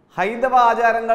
ഹൈന്ദവ ആചാരങ്ങൾ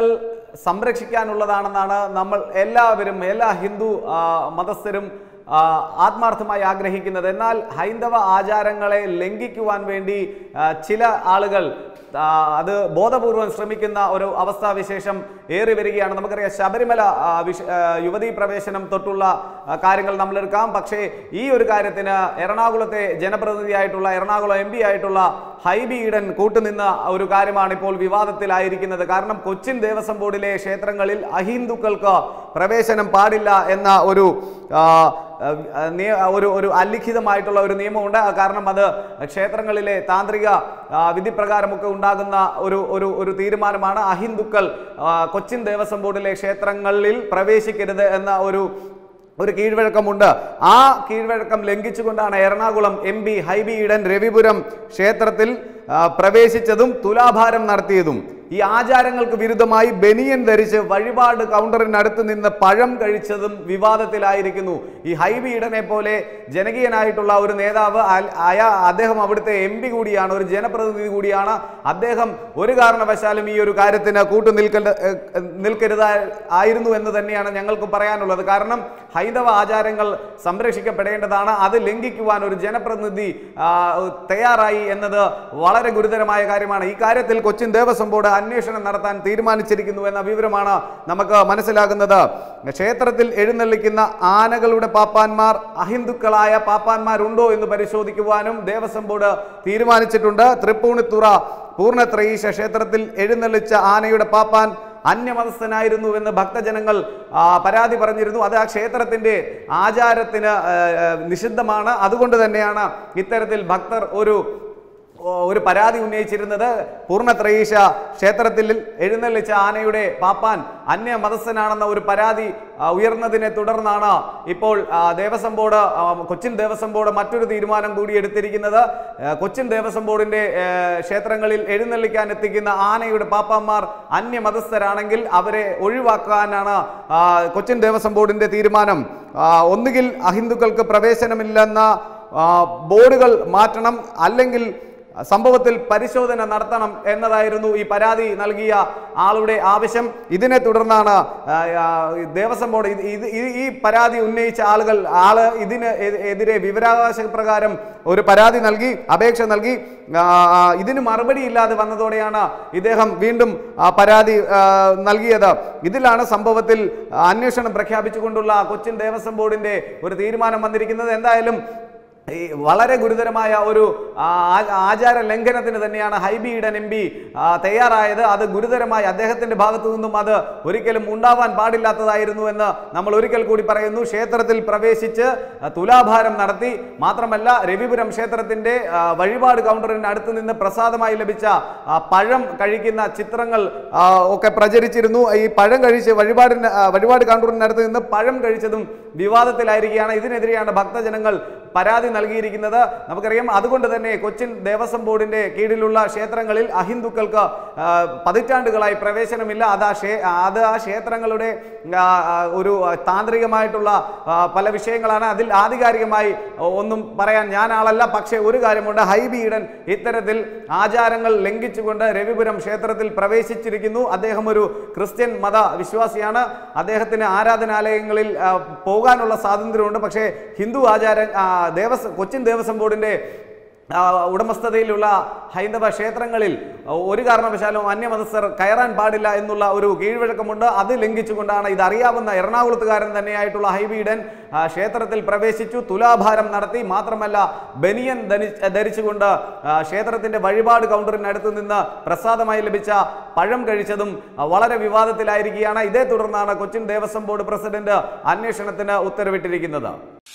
സംരക്ഷിക്കാനുള്ളതാണെന്നാണ് നമ്മൾ എല്ലാവരും എല്ലാ ഹിന്ദു ആ, മതസ്ഥരും ആ, ആത്മാർത്ഥമായി ആഗ്രഹിക്കുന്നത് എന്നാൽ ഹൈന്ദവ ആചാരങ്ങളെ ലംഘിക്കുവാൻ വേണ്ടി ആ, ചില ആളുകൾ ആ, അത് ബോധപൂർവം ശ്രമിക്കുന്ന ഒരു അവസ്ഥാവിശേഷം ഏറി വരികയാണ് നമുക്കറിയാം ശബരിമല ആ, വിഷ- ആ, യുവതീ പ്രവേശനം തൊട്ടുള്ള ആ, കാര്യങ്ങൾ നമ്മൾ എടുക്കാം പക്ഷേ ഈ ഒരു കാര്യത്തിന് എറണാകുളത്തെ ജനപ്രതിനിധിയായിട്ടുള്ള എറണാകുളം എം പി ആയിട്ടുള്ള ഹൈബി ഈഡൻ കൂട്ടുനിന്ന ഒരു കാര്യമാണ് ഇപ്പോൾ വിവാദത്തിലായിരിക്കുന്നത് കാരണം കൊച്ചിൻ ദേവസ്വം ബോർഡിലെ ക്ഷേത്രങ്ങളിൽ അഹിന്ദുക്കൾക്ക് പ്രവേശനം പാടില്ല എന്ന ഒരു ആ, ആ, നിയ- ഒരു ഒരു അലിഖിതമായിട്ടുള്ള ഒരു നിയമമുണ്ട് കാരണം അത് ക്ഷേത്രങ്ങളിലെ താന്ത്രിക ആ, വിധിപ്രകാരമൊക്കെ ഉണ്ടാകുന്ന ഒരു ഒരു ഒരു തീരുമാനമാണ് അഹിന്ദുക്കൾ ആ, കൊച്ചിൻ ദേവസ്വം ബോർഡിലെ ക്ഷേത്രങ്ങളിൽ പ്രവേശിക്കരുത് എന്ന ഒരു ഒരു കീഴ്വഴക്കമുണ്ട് ആ കീഴ്വഴക്കം ലംഘിച്ചുകൊണ്ടാണ് എറണാകുളം എം പി ഹൈബി ഈഡൻ രവിപുരം ക്ഷേത്രത്തിൽ ആ, പ്രവേശിച്ചതും തുലാഭാരം നടത്തിയതും ഈ ആചാരങ്ങൾക്ക് വിരുദ്ധമായി ബനിയൻ ധരിച്ച് വഴിപാട് കൗണ്ടറിനടുത്ത് നിന്ന് പഴം കഴിച്ചതും വിവാദത്തിലായിരിക്കുന്നു ഈ ഹൈബി ഈഡനെ പോലെ ജനകീയനായിട്ടുള്ള ഒരു നേതാവ് അൽ- അയാ അദ്ദേഹം അവിടുത്തെ എം പി കൂടിയാണ് ഒരു ജനപ്രതിനിധി കൂടിയാണ് അദ്ദേഹം ഒരു കാരണവശാലും ഈ ഒരു കാര്യത്തിന് കൂട്ടു നിൽക്കരുത് നിൽക്കരുത് ആയിരുന്നു എന്ന് തന്നെയാണ് ഞങ്ങൾക്ക് പറയാനുള്ളത് കാരണം ഹൈന്ദവ ആചാരങ്ങൾ സംരക്ഷിക്കപ്പെടേണ്ടതാണ് അത് ലംഘിക്കുവാൻ ഒരു ജനപ്രതിനിധി ആ, തയ്യാറായി എന്നത് വളരെ ഗുരുതരമായ കാര്യമാണ് ഈ കാര്യത്തിൽ കൊച്ചിൻ ദേവസ്വം ബോർഡ് അന്വേഷണം നടത്താൻ തീരുമാനിച്ചിരിക്കുന്നു എന്ന വിവരമാണ് നമുക്ക് മനസ്സിലാകുന്നത് ക്ഷേത്രത്തിൽ എഴുന്നള്ളിക്കുന്ന ആനകളുടെ പാപ്പാന്മാർ അഹിന്ദുക്കളായ പാപ്പാന്മാരുണ്ടോ എന്ന് പരിശോധിക്കുവാനും ദേവസ്വം ബോർഡ് തീരുമാനിച്ചിട്ടുണ്ട് തൃപ്പൂണിത്തുറ പൂർണ്ണത്രയീശ ക്ഷേത്രത്തിൽ എഴുന്നള്ളിച്ച ആനയുടെ പാപ്പാൻ അന്യമതസ്ഥനായിരുന്നുവെന്ന് ഭക്തജനങ്ങൾ ആ, പരാതി പറഞ്ഞിരുന്നു അത് ആ ക്ഷേത്രത്തിന്റെ ആചാരത്തിന് ആ, ആ, നിഷിദ്ധമാണ് അതുകൊണ്ട് തന്നെയാണ് ഇത്തരത്തിൽ ഭക്തർ ഒരു ഓ, ഒരു പരാതി ഉന്നയിച്ചിരുന്നത് പൂർണ്ണത്രയീശ ക്ഷേത്രത്തിൽ എഴുന്നള്ളിച്ച ആനയുടെ പാപ്പാൻ അന്യമതസ്ഥനാണെന്ന ഒരു പരാതി ആ, ഉയർന്നതിനെ തുടർന്നാണ് ഇപ്പോൾ ആ, ദേവസ്വം ബോർഡ് ആ, കൊച്ചിൻ ദേവസ്വം ബോർഡ് മറ്റൊരു തീരുമാനം കൂടി എടുത്തിരിക്കുന്നത് ആ, കൊച്ചിൻ ദേവസ്വം ബോർഡിന്റെ ഏ, ക്ഷേത്രങ്ങളിൽ എഴുന്നള്ളിക്കാൻ എത്തിക്കുന്ന ആനയുടെ പാപ്പാന്മാർ അന്യമതസ്ഥരാണെങ്കിൽ അവരെ ഒഴിവാക്കാനാണ് ആ, കൊച്ചിൻ ദേവസ്വം ബോർഡിന്റെ തീരുമാനം ആ, ഒന്നുകിൽ അഹിന്ദുക്കൾക്ക് പ്രവേശനമില്ലെന്ന ആ, ബോർഡുകൾ മാറ്റണം അല്ലെങ്കിൽ സംഭവത്തിൽ പരിശോധന നടത്തണം എന്നതായിരുന്നു ഈ പരാതി നൽകിയ ആളുടെ ആവശ്യം ഇതിനെ തുടർന്നാണ് ആ, ആ, ഈ ദേവസ്വം ബോർഡ് ഇത് ഇത് ഈ- ഈ പരാതി ഉന്നയിച്ച ആളുകൾ ആള് ഇതിന് എ- എതിരെ വിവരാവകാശ പ്രകാരം ഒരു പരാതി നൽകി അപേക്ഷ നൽകി ആ, ആ, ഇതിന് മറുപടി ഇല്ലാതെ വന്നതോടെയാണ് ഇദ്ദേഹം വീണ്ടും ആ, പരാതി ആ, നൽകിയത് ഇതിലാണ് സംഭവത്തിൽ അന്വേഷണം പ്രഖ്യാപിച്ചുകൊണ്ടുള്ള കൊച്ചിൻ ദേവസ്വം ബോർഡിന്റെ ഒരു തീരുമാനം വന്നിരിക്കുന്നത് എന്തായാലും ഈ വളരെ ഗുരുതരമായ ഒരു ആ, ആ- ആചാര ലംഘനത്തിന് തന്നെയാണ് ഹൈബി ഈഡൻ എം പി തയ്യാറായത് അത് ഗുരുതരമായി അദ്ദേഹത്തിന്റെ ഭാഗത്തു നിന്നും അത് ഒരിക്കലും ഉണ്ടാവാൻ പാടില്ലാത്തതായിരുന്നു എന്ന് നമ്മൾ ഒരിക്കൽ കൂടി പറയുന്നു ക്ഷേത്രത്തിൽ പ്രവേശിച്ച് ആ, തുലാഭാരം നടത്തി മാത്രമല്ല രവിപുരം ക്ഷേത്രത്തിന്റെ ആ, വഴിപാട് കൗണ്ടറിന് അടുത്ത് നിന്ന് പ്രസാദമായി ലഭിച്ച ആ, പഴം കഴിക്കുന്ന ചിത്രങ്ങൾ ആ, ഒക്കെ പ്രചരിച്ചിരുന്നു ഈ പഴം കഴിച്ച് വഴിപാടിന് ആ, വഴിപാട് കൗണ്ടറിനടുത്ത് നിന്ന് പഴം കഴിച്ചതും വിവാദത്തിലായിരിക്കുകയാണ് ഇതിനെതിരെയാണ് ഭക്തജനങ്ങൾ പരാതി നൽകിയിരിക്കുന്നത് നമുക്കറിയാം അതുകൊണ്ട് തന്നെ കൊച്ചിൻ ദേവസ്വം ബോർഡിന്റെ കീഴിലുള്ള ക്ഷേത്രങ്ങളിൽ അഹിന്ദുക്കൾക്ക് ആ, പതിറ്റാണ്ടുകളായി പ്രവേശനമില്ല അത് ആ ക്ഷേ അത് ആ ക്ഷേത്രങ്ങളുടെ ആ, ആ, ഒരു താന്ത്രികമായിട്ടുള്ള ആ, പല വിഷയങ്ങളാണ് അതിൽ ആധികാരികമായി ഒന്നും പറയാൻ ഞാൻ ആളല്ല പക്ഷേ ഒരു കാര്യമുണ്ട് ഹൈബി ഈഡൻ ഇത്തരത്തിൽ ആചാരങ്ങൾ ലംഘിച്ചുകൊണ്ട് രവിപുരം ക്ഷേത്രത്തിൽ പ്രവേശിച്ചിരിക്കുന്നു അദ്ദേഹം ഒരു ക്രിസ്ത്യൻ മത വിശ്വാസിയാണ് അദ്ദേഹത്തിന് ആരാധനാലയങ്ങളിൽ ആ, പോകാനുള്ള സ്വാതന്ത്ര്യമുണ്ട് പക്ഷേ ഹിന്ദു ആചാര ആ, ദേവസ്വം കൊച്ചിൻ ദേവസ്വം ബോർഡിന്റെ ആ, ഉടമസ്ഥതയിലുള്ള ഹൈന്ദവ ക്ഷേത്രങ്ങളിൽ ഒരു കാരണവശാലും അന്യമതസ്ഥർ കയറാൻ പാടില്ല എന്നുള്ള ഒരു കീഴ്വഴക്കമുണ്ട് അത് ലംഘിച്ചുകൊണ്ടാണ് ഇത് അറിയാവുന്ന എറണാകുളത്തുകാരൻ തന്നെയായിട്ടുള്ള ഹൈബീഡൻ ആ, ക്ഷേത്രത്തിൽ പ്രവേശിച്ചു തുലാഭാരം നടത്തി മാത്രമല്ല ബനിയൻ ധനി ധരിച്ചുകൊണ്ട് ആ, ക്ഷേത്രത്തിന്റെ വഴിപാട് കൗണ്ടറിനടുത്ത് നിന്ന് പ്രസാദമായി ലഭിച്ച പഴം കഴിച്ചതും ആ, വളരെ വിവാദത്തിലായിരിക്കുകയാണ് ഇതേ തുടർന്നാണ് കൊച്ചിൻ ദേവസ്വം ബോർഡ് പ്രസിഡന്റ് അന്വേഷണത്തിന് ഉത്തരവിട്ടിരിക്കുന്നത്